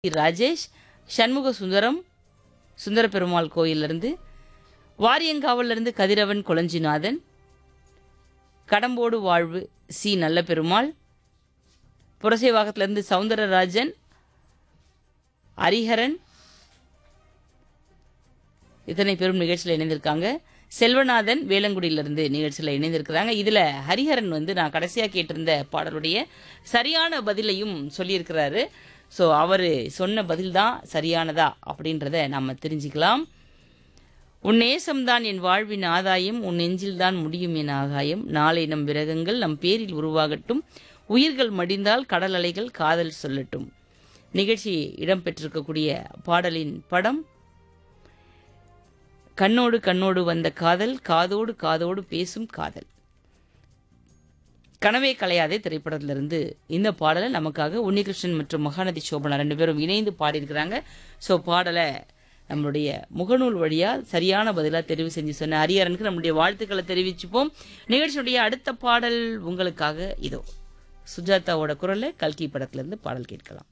ராஜேஷ் சண்முக சுந்தரம் சுந்தர பெருமாள் கோயிலிருந்து வாரியங்காவிலிருந்து கதிரவன் கொளஞ்சிநாதன் கடம்போடு வாழ்வு சி நல்ல பெருமாள் புரசைவாக்கத்திலிருந்து சவுந்தரராஜன் ஹரிஹரன் இத்தனை பேரும் நிகழ்ச்சியில் இணைந்திருக்காங்க செல்வநாதன் வேலங்குடியிலிருந்து நிகழ்ச்சியில் இணைந்திருக்கிறாங்க இதில் ஹரிஹரன் வந்து நான் கடைசியாக கேட்டிருந்த பாடலுடைய சரியான பதிலையும் சொல்லியிருக்கிறாரு ஸோ அவர் சொன்ன பதில் தான் சரியானதா அப்படின்றத நம்ம தெரிஞ்சுக்கலாம் உன் நேசம்தான் என் வாழ்வின் ஆதாயம் உன் நெஞ்சில்தான் முடியும் என் ஆகாயம் நாளை நம் விரகங்கள் நம் பேரில் உருவாகட்டும் உயிர்கள் மடிந்தால் கடல் அலைகள் காதல் சொல்லட்டும் நிகழ்ச்சி இடம்பெற்றிருக்கக்கூடிய பாடலின் படம் கண்ணோடு கண்ணோடு வந்த காதல் காதோடு காதோடு பேசும் காதல் கனவே கலையாதே திரைப்படத்திலிருந்து இந்த பாடலை நமக்காக உன்னிகிருஷ்ணன் மற்றும் மகாநதி சோபனா ரெண்டு பேரும் இணைந்து பாடியிருக்கிறாங்க ஸோ பாடலை நம்மளுடைய முகநூல் வழியா சரியான பதிலாக தெரிவு செஞ்சு சொன்ன ஹரிஹரனுக்கு நம்முடைய வாழ்த்துக்களை தெரிவிச்சுப்போம் நிகழ்ச்சியுடைய அடுத்த பாடல் உங்களுக்காக இதோ சுஜாதாவோட குரல்ல கல்கி படத்திலிருந்து பாடல் கேட்கலாம்